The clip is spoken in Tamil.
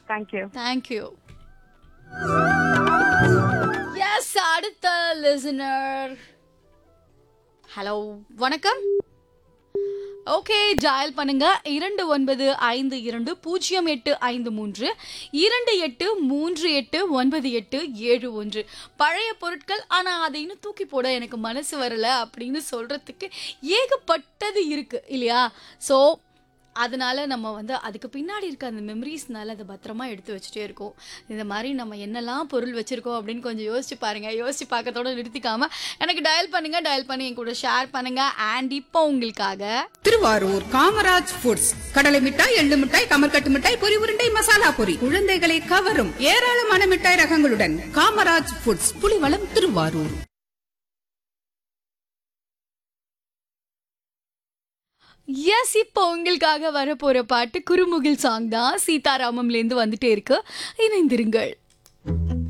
தேங்க்யூ தேங்க்யூ எஸ் அடுத்த லிசனர் ஹலோ வணக்கம் ஓகே ஜாயல் பண்ணுங்க இரண்டு ஒன்பது ஐந்து இரண்டு பூஜ்ஜியம் எட்டு ஐந்து மூன்று இரண்டு எட்டு மூன்று எட்டு ஒன்பது எட்டு ஏழு ஒன்று பழைய பொருட்கள் ஆனால் அதை இன்னும் தூக்கி போட எனக்கு மனசு வரல அப்படின்னு சொல்றதுக்கு ஏகப்பட்டது இருக்கு இல்லையா ஸோ அதனால நம்ம வந்து அதுக்கு பின்னாடி இருக்க அந்த மெமரிஸ்னால அதை பத்திரமா எடுத்து வச்சுட்டே இருக்கோம் இந்த மாதிரி நம்ம என்னெல்லாம் பொருள் வச்சிருக்கோம் அப்படின்னு கொஞ்சம் யோசிச்சு பாருங்க யோசிச்சு பார்க்கறதோட நிறுத்திக்காம எனக்கு டயல் பண்ணுங்க டயல் பண்ணி என் கூட ஷேர் பண்ணுங்க அண்ட் இப்போ உங்களுக்காக திருவாரூர் காமராஜ் ஃபுட்ஸ் கடலை மிட்டாய் எள்ளு மிட்டாய் கமர்கட்டு மிட்டாய் பொரி உருண்டை மசாலா பொரி குழந்தைகளை கவரும் ஏராளமான மிட்டாய் ரகங்களுடன் காமராஜ் ஃபுட்ஸ் புலிவளம் திருவாரூர் எஸ் இப்போ உங்களுக்காக வரப்போற பாட்டு குருமுகில் சாங் தான் சீதாராமம்லேருந்து வந்துட்டே இருக்கு இணைந்திருங்கள்